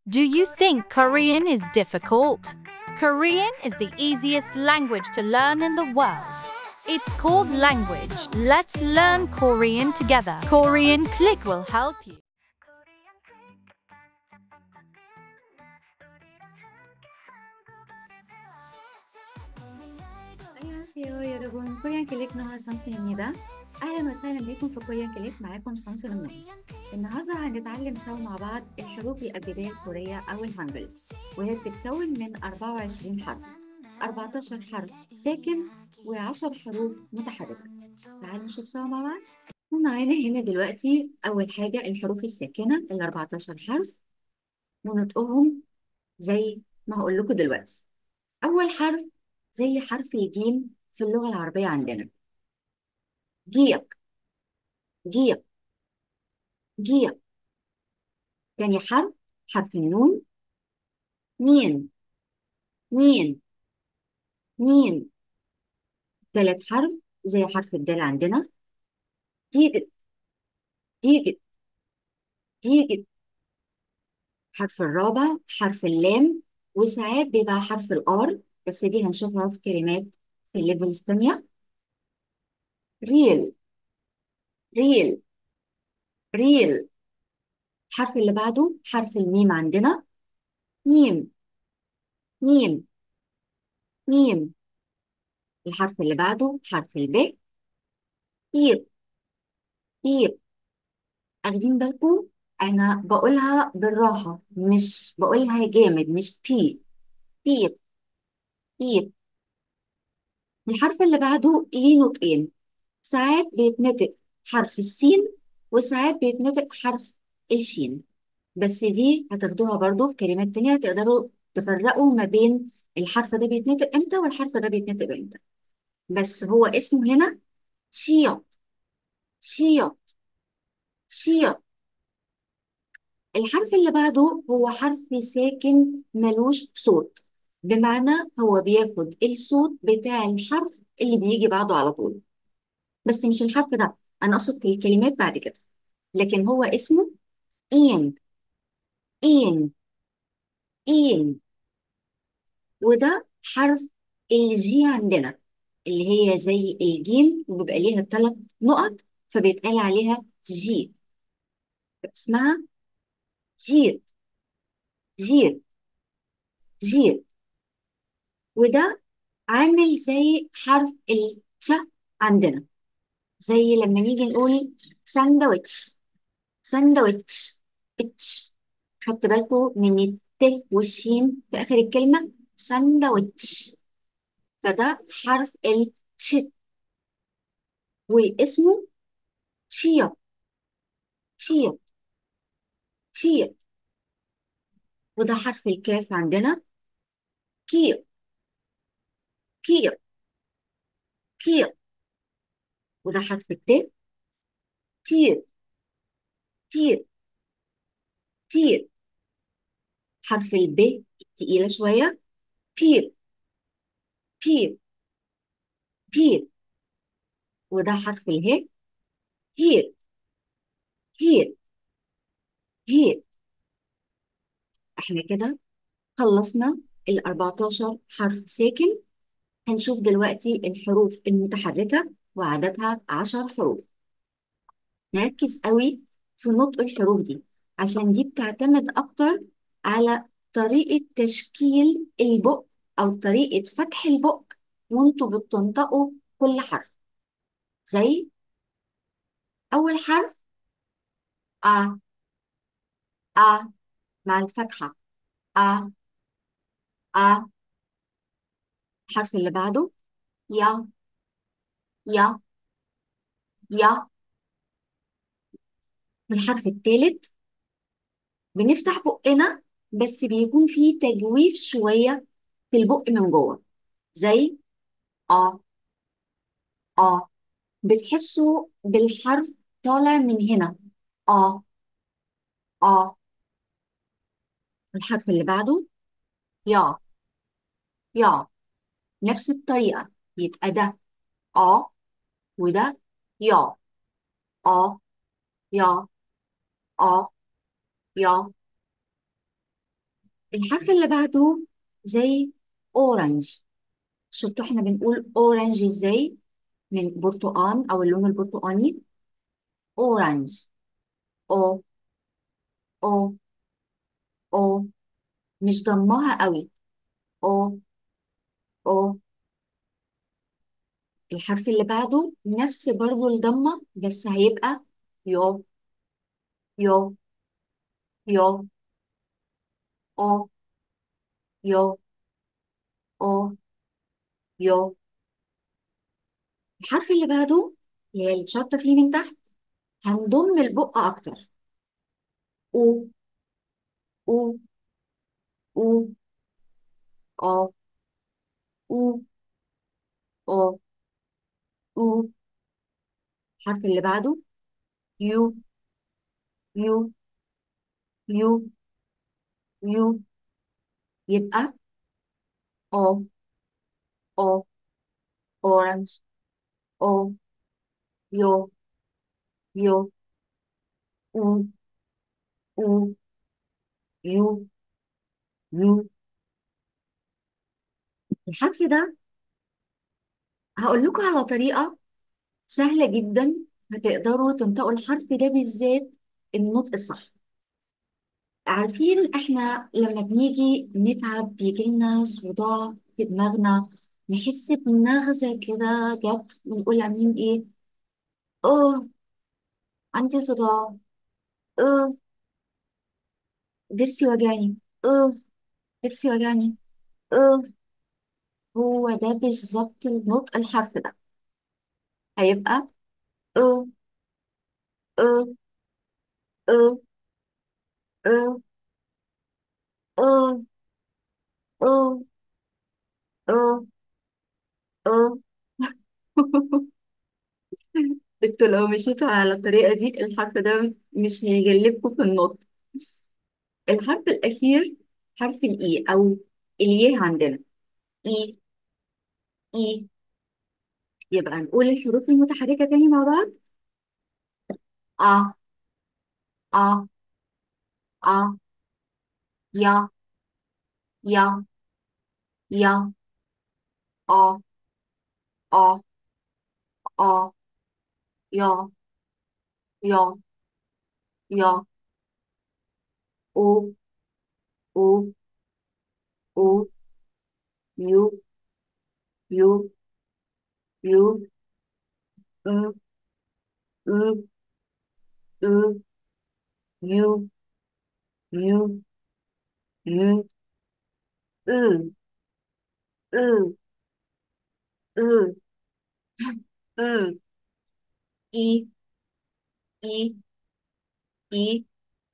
Do you think Korean is difficult? Korean is the easiest language to learn in the world. It's called language. Let's learn Korean together. Korean Click will help you. 안녕하세요 여러분 코리안 클릭 نهى سانسيميدا أهلا وسهلا بكم في كوريان كليك معاكم سانسي رمضان النهاردة هنتعلم سوا مع بعض الحروف الأبجدية الكورية أو الهانجل وهي بتتكون من 24 حرف 14 حرف ساكن و10 حروف متحركة تعالوا نشوف سوا مع بعض ومعانا هنا دلوقتي أول حاجة الحروف الساكنة ال 14 حرف ونطقهم زي ما هقول لكم دلوقتي أول حرف زي حرف الجيم في اللغة العربية عندنا جيق جيق جيق تاني حرف حرف النون مين مين مين تالت حرف زي حرف الدال عندنا ديجت ديجت ديجت حرف الرابع حرف اللام وساعات بيبقى حرف الآر بس دي هنشوفها في كلمات في الليفلز الثانية ريل ريل ريل الحرف اللي بعده حرف الميم عندنا ميم ميم ميم الحرف اللي بعده حرف الب إير إير أخدين بالكم أنا بقولها بالراحة مش بقولها جامد مش بي بير بير الحرف اللي بعده ليه نطقين ساعات بيتنطق حرف السين وساعات بيتنطق حرف الشين بس دي هتاخدوها برضو في كلمات تانية تقدروا تفرقوا ما بين الحرف ده بيتنطق امتى والحرف ده بيتنطق امتى بس هو اسمه هنا شيوط شيوط شيوط الحرف اللي بعده هو حرف ساكن ملوش صوت بمعنى هو بياخد الصوت بتاع الحرف اللي بيجي بعده على طول بس مش الحرف ده انا اقصد في الكلمات بعد كده لكن هو اسمه إين إين إين وده حرف الجي عندنا اللي هي زي الجيم وبيبقى ليها ثلاث نقط فبيتقال عليها جي اسمها جيت جيت جيت وده عامل زي حرف الش عندنا زي لما نيجي نقول ساندويتش ساندويتش اتش خدت بالكم من الت والشين في آخر الكلمة ساندويتش فده حرف التش واسمه تشيوت تشيوت تشيوت وده حرف الكاف عندنا كير كير كير وده حرف الت تير تير تير حرف الب تقيلة شوية بير بير بير وده حرف اله هير هير هير احنا كده خلصنا ال 14 حرف ساكن هنشوف دلوقتي الحروف المتحركة وعددها 10 حروف نركز قوي في نطق الحروف دي عشان دي بتعتمد أكتر على طريقة تشكيل البق أو طريقة فتح البق وانتوا بتنطقوا كل حرف زي أول حرف آ آ مع الفتحة آ آ الحرف اللي بعده يا يا يا الحرف الثالث بنفتح بقنا بس بيكون فيه تجويف شوية في البق من جوه زي آ آ بتحسوا بالحرف طالع من هنا آ آ الحرف اللي بعده يا يا نفس الطريقة يبقى ده آ وده يا آ يا آ يا الحرف اللي بعده زي اورنج شفتوا احنا بنقول اورنج ازاي من برتقان او اللون البرتقاني اورنج او او او مش ضمها قوي او او الحرف اللي بعده نفس برضو الضمة بس هيبقى يو يو يو او يو او يو الحرف اللي بعده اللي هي الشرطة فيه من تحت هنضم البق أكتر أو أو أو أو أو أو أو الحرف اللي بعده يو يو يو يو يبقى أو أو أورنج أو يو يو أو أو يو يو الحرف ده هقول لكم على طريقة سهلة جدا هتقدروا تنطقوا الحرف ده بالذات النطق الصح عارفين احنا لما بنيجي نتعب بيجي لنا صداع في دماغنا نحس بنغزة كده جت ونقول عاملين ايه اه عندي صداع اه ضرسي وجعني اه ضرسي وجعني اه هو ده بالظبط النطق الحرف ده هيبقى اه اه اه اه اه اه اه اه انتوا لو مشيتوا على الطريقة دي الحرف ده مش هيجلبكم في النطق الحرف الأخير حرف الإي أو اليه عندنا إي إي يبقى نقول الحروف المتحركة تاني مع بعض آ آ آ يا يا يا آ آ آ يا يا يا أو أو أو يو يو يو أ أ أ يو يو يو أ أ أ أ إي إي إي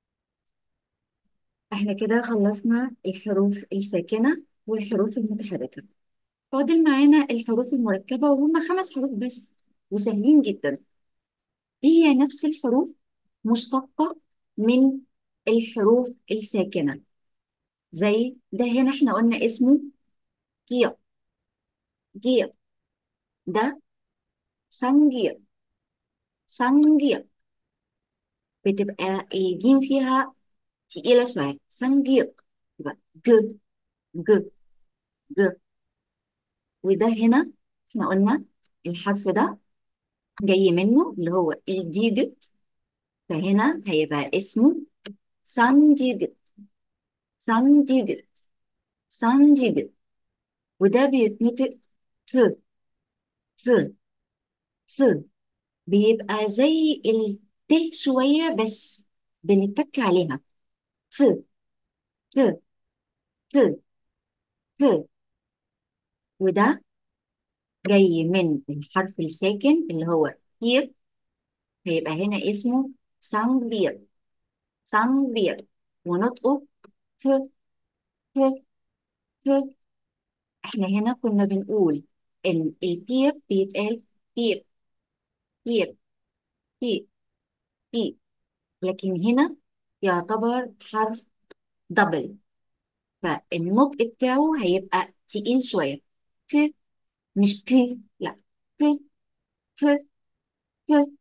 احنا كده خلصنا الحروف الساكنة والحروف المتحركة فاضل معانا الحروف المركبة وهم خمس حروف بس وسهلين جدا هي نفس الحروف مشتقة من الحروف الساكنة زي ده هنا احنا قلنا اسمه جير جير ده سانجير سانجير بتبقى الجيم فيها تقيلة شوية سانجير يبقى ج ج ج وده هنا احنا قلنا الحرف ده جاي منه اللي هو الديجت فهنا هيبقى اسمه سانجيجت سانجيجت سانجيجت وده بيتنطق ت ت ت بيبقى زي الت شوية بس بنتك عليها ت ت ت ت وده جاي من الحرف الساكن اللي هو هير هيبقى هنا اسمه سانجبير سانجبير ونطقه ت ت ت احنا هنا كنا بنقول ان البير بيتقال بير بير بير بير لكن هنا يعتبر حرف دبل فالنطق بتاعه هيبقى تقيل شوية ب مش بي لا ب ب ب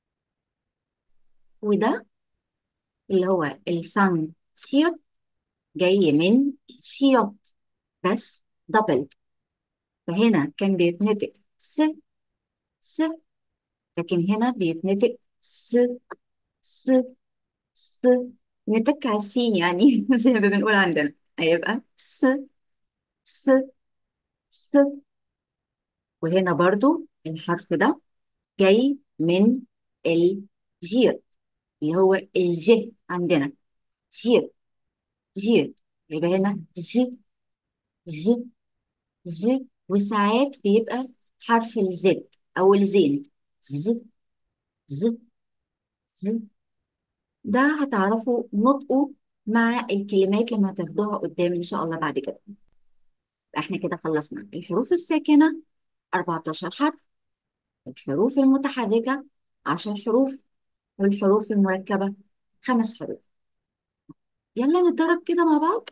وده اللي هو السان شيوت جاي من شيوت بس دبل فهنا كان بيتنطق س س لكن هنا بيتنطق س س س نتك على السين يعني زي ما بنقول عندنا هيبقى س س س وهنا برضو الحرف ده جاي من الجير اللي هو الج عندنا جير جير يبقى هنا ج ج ج وساعات بيبقى حرف الزد أو الزين ز ز ز ده هتعرفوا نطقه مع الكلمات لما هتاخدوها قدام إن شاء الله بعد كده احنا كده خلصنا الحروف الساكنة 14 حرف الحروف المتحركة 10 حروف والحروف المركبة خمس حروف يلا نتدرب كده مع بعض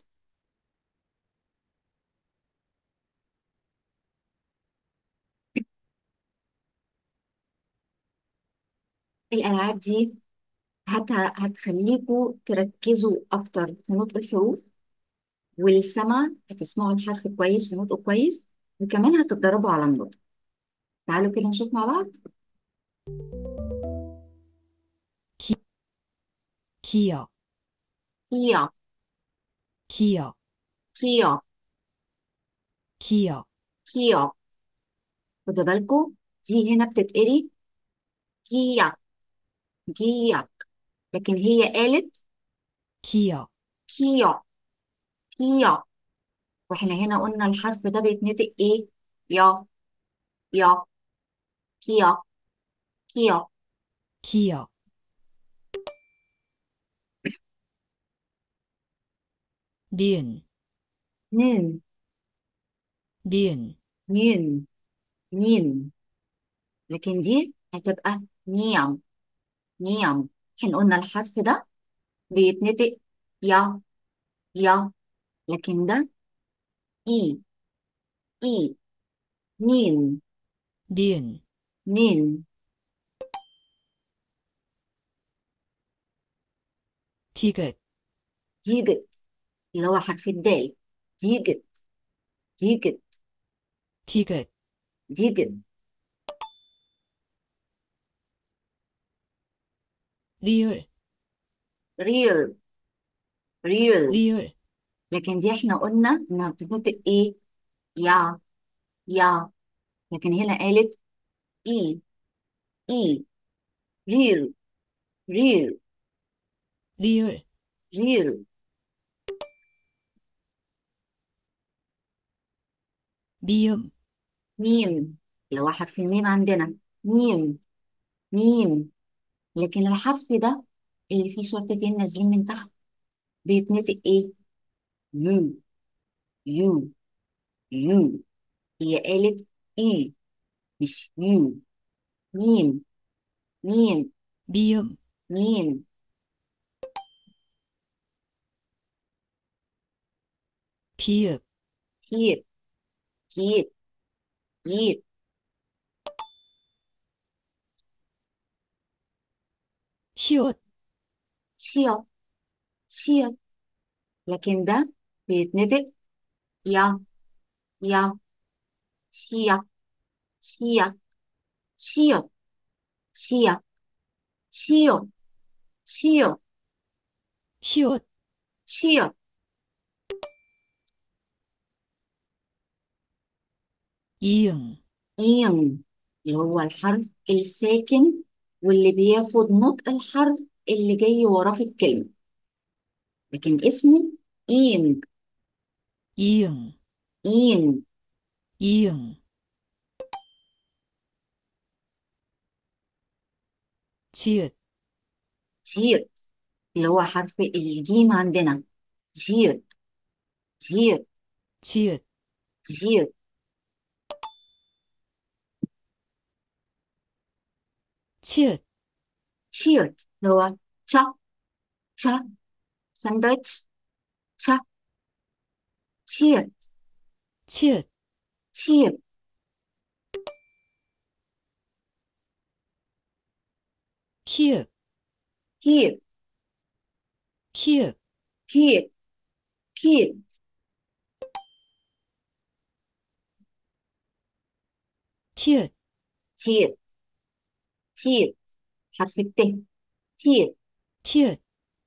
الألعاب دي هت... هتخليكوا تركزوا أكتر في نطق الحروف والسمع هتسمعوا الحرف كويس ونطقه كويس وكمان هتتدربوا على النطق تعالوا كده نشوف مع بعض 기, 기역, كيا 기역, كيا 기역, كيا خدوا بالكوا دي هنا بتتقري كيا كيا لكن هي قالت 기역, كيا كيا واحنا هنا قلنا الحرف ده بيتنطق ايه يا يا كيا كيا 기역. 니은, نين 니은, نين نين لكن دي هتبقى نيام نيام احنا قلنا الحرف ده بيتنطق يا يا لكن ده اي اي نين 니은, نين 디귿, ديجت اللي هو حرف الدال ديجت ديجت 디귿, ديجت 리을, ريل ريل 리을, لكن دي احنا قلنا انها بتتنطق ايه يا يا لكن هنا قالت اي اي ريل ريل 리을, ريل 미음, ميم اللي هو حرف الميم عندنا ميم ميم لكن الحرف ده اللي فيه شرطتين نازلين من تحت بيتنطق ايه يو يو يو هي قالت اي مش يو ميم ميم 미음, ميم 비읍, كيب كيب كيب 시옷, شيط شيط لكن ده بيتنطق يا يا شيا شيا شيط شيا شيو شيو 시옷, شيو 이응, إيم اللي هو الحرف الساكن واللي بياخد نطق الحرف اللي جاي وراه في الكلمة لكن اسمه إيم 이응, إيم 이응. 지읒, جيت اللي هو حرف الجيم عندنا جيت جيت 지읒, جيت 치읓, تشيت اللي هو تشا تشا ساندويتش تشا تشيت 치읓, تشيت 키읔, كيت 키읔, كيت كيت تيت تيت تيت حرف الت تيت تيت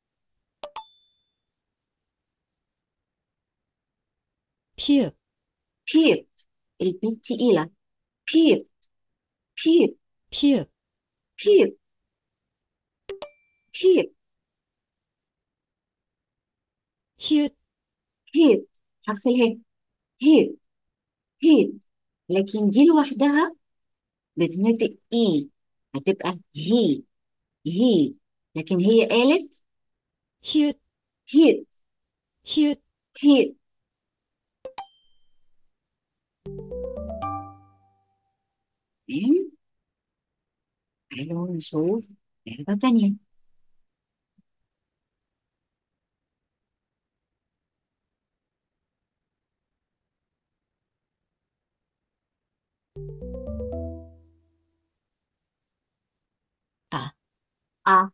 بيب بيب البي تقيلة بيب بيب بيب بيب بيب هيت هيت حرف اله هيت هيت لكن دي لوحدها بتنطق اي هتبقى هي هي لكن هي قالت هيت هيت هيت هيت تمام تعالوا نشوف لعبة تانية أ أ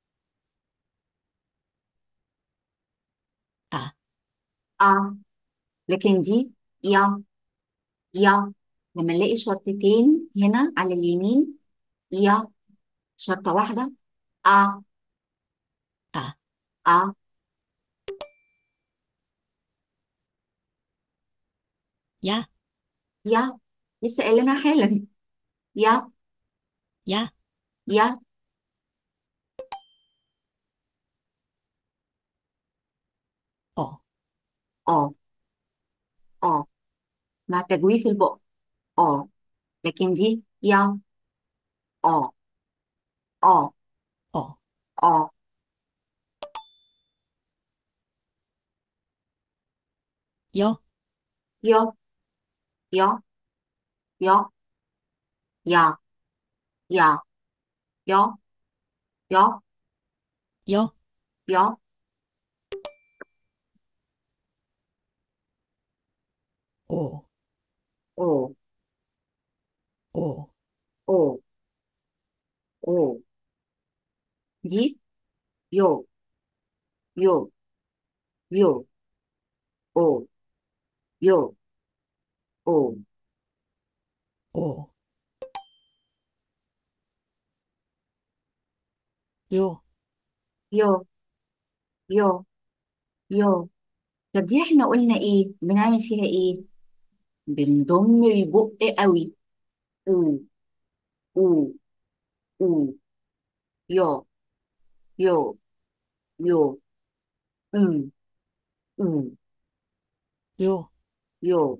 أ أ لكن دي يا يا لما نلاقي شرطتين هنا على اليمين يا شرطة واحدة أ أ أ يا يا لسه قايلينها حالا يا يا يا أو اه اه مع تجويف البق اه لكن دي يا اه اه أو اه يا يا يا يا يا يا يا يا يا يا أو او أو او او دي يو يو يو او يو او أو يو يو يو يو طب دي احنا قلنا ايه بنعمل فيها ايه بنضم البق قوي او او او يو يو يو ام ام يو يو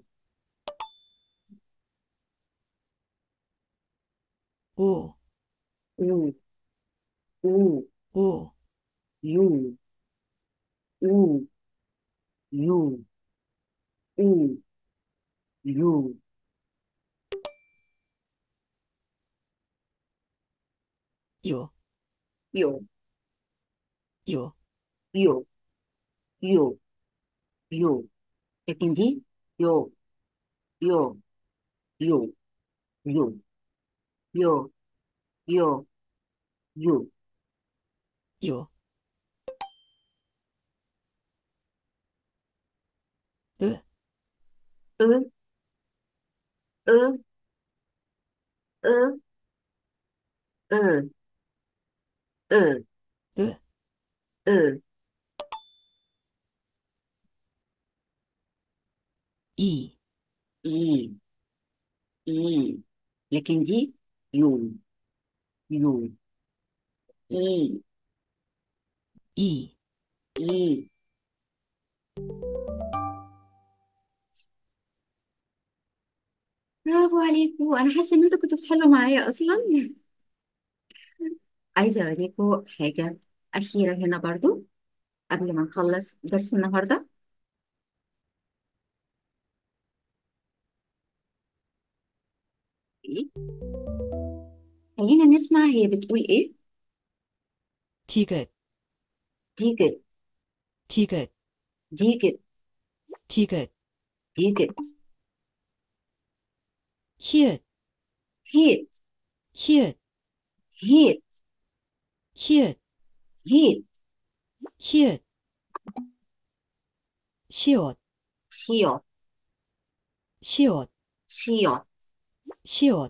أو او او أو يو او يو او يو يو يو يو يو يو يو لكن دي يو يو يو يو يو يو يو يو أ ا ا ا ا ا أ ا إي اي اي لكن دي يو يو اي إي اي برافو عليكم انا حاسه ان انتوا كنتوا بتحلوا معايا اصلا عايزه اوريكم حاجه اخيره هنا برضو قبل ما نخلص درس النهارده إيه؟ خلينا نسمع هي بتقول ايه تيجت ديجت تيجت ديجت تيجت ديجت هيت هيت هيت هيت هيت هيت هيت 시옷, 시옷, 시옷, 시옷, 시옷.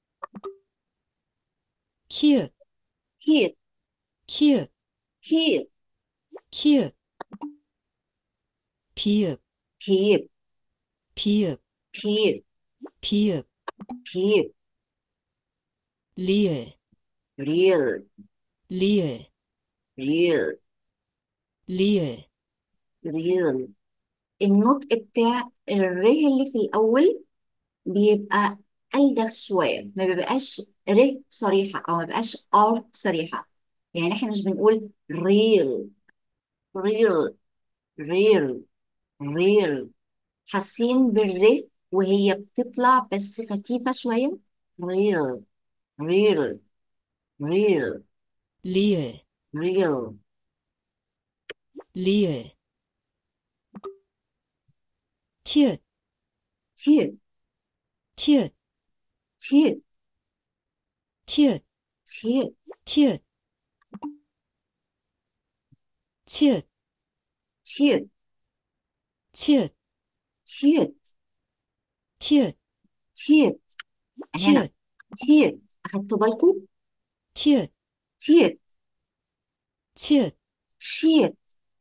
키읔, 키읔, 키읔, 키읔, 키읔. 비읍, 비읍, 비읍, 비읍, 비읍. 비읍, 리을, 리을, 리을, 리을, 리을. 리을 النطق بتاع الر اللي في الأول بيبقى ألدغ شوية ما بيبقاش ر صريحة أو ما بيبقاش ار صريحة يعني احنا مش بنقول ريل ريل ريل ريل حاسين بالر وهي بتطلع بس خفيفة شوية ريل ريل ريل 리을, ريل 리을. 티읕, 티읕 티읕, 티읕 티읕, 티읕 티읕. 치읓, 티읕 치읓, 티읕 티읕, 티읕 هنا 티읕, 티읕 أخدتوا بالكم 티읕, 티읕 치읓, شيت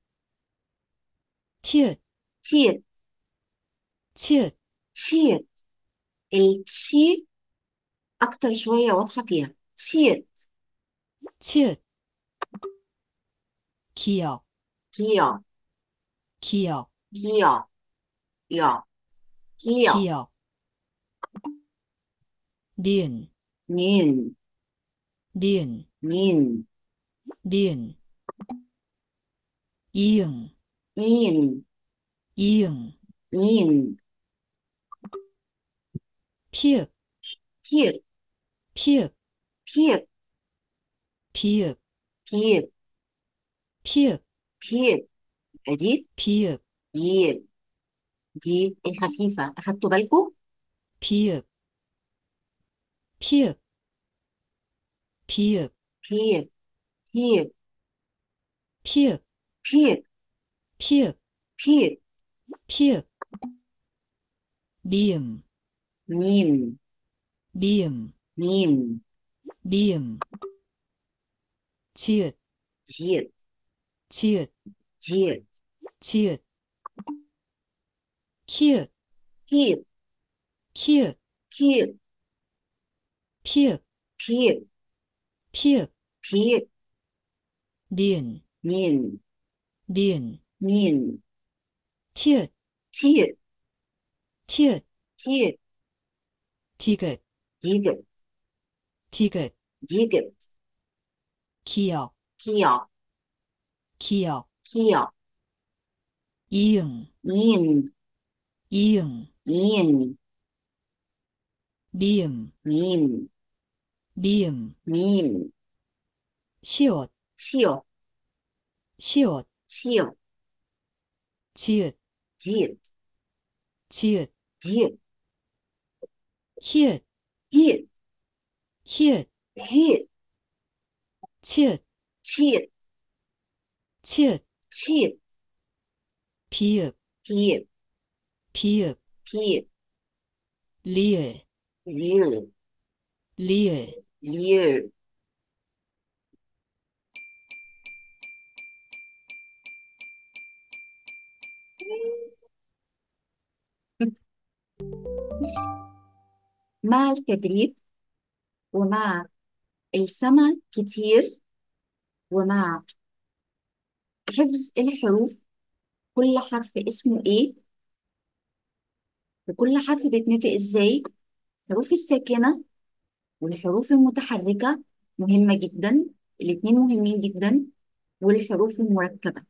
티읕, تيت 치읓, شيت الشي أكتر شوية واضحة فيها شيت 치읓. 기역, 기역 기역, 기역 역 기역 기역. 니은, 닌 니은, 닌 니은. 이응, 인 이응. 인 피읍, 피읍 피읍, 피읍 비읍, 비읍 피읍, 비읍 أدي 비읍, 비읍 دي الخفيفة أخدتوا بالكم 비읍, 피읍, 비읍, 비읍 비읍 피읍, 비읍 피읍, 비읍 피읍. 미음, 님 미음, 님 미음. 지읒, 지읒 지읒, 지읒 지읒. 키읔, 피읍 키읔, 피읍 피읍, 피읍 피읍. 비읍 니은, 닌 니은. 닌 티읕, 티읕 티읕. 티읕 디귿, 디귿 디귿. 디귿 기역, 기역 기역. 기역 이응, 인 이응. 인 미음, 민 미음. 민 시옷, 시옷 시옷. 시옷 지읒, 지읒 지읒. 지읒 히읗, 히읗 히읗. 히읗 치읓, 치읓 치읓. 치읓 비읍, 비읍 비읍. 비읍 리을, 리을 리을. 리을 مع التدريب ومع السمع كتير ومع حفظ الحروف كل حرف اسمه ايه وكل حرف بيتنطق ازاي الحروف الساكنة والحروف المتحركة مهمة جدا الاتنين مهمين جدا والحروف المركبة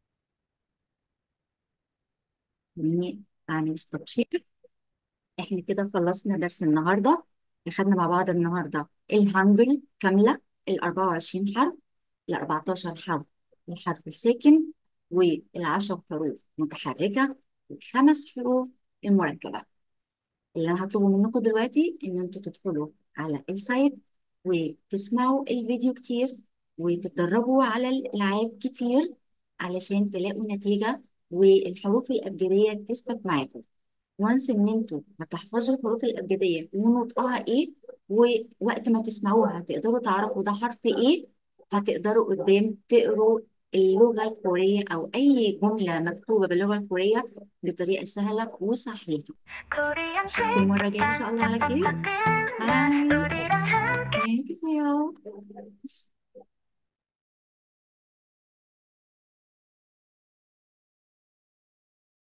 يعني أعمل ستوب شير احنا كده خلصنا درس النهاردة أخدنا مع بعض النهاردة الهانجل كاملة ال 24 حرف ال 14 حرف الحرف الساكن والعشر حروف متحركة والخمس حروف المركبة اللي أنا هطلبه منكم دلوقتي إن أنتوا تدخلوا على السايت وتسمعوا الفيديو كتير وتتدربوا على الألعاب كتير علشان تلاقوا نتيجة والحروف الأبجدية تثبت معاكم وانس ان انتوا هتحفظوا الحروف الابجديه ونطقها ايه ووقت ما تسمعوها تقدروا تعرفوا ده حرف ايه هتقدروا قدام تقروا اللغه الكوريه او اي جمله مكتوبه باللغه الكوريه بطريقه سهله وصحيحه اشوفكم المره الجايه ان شاء الله على خير باي ثانك يو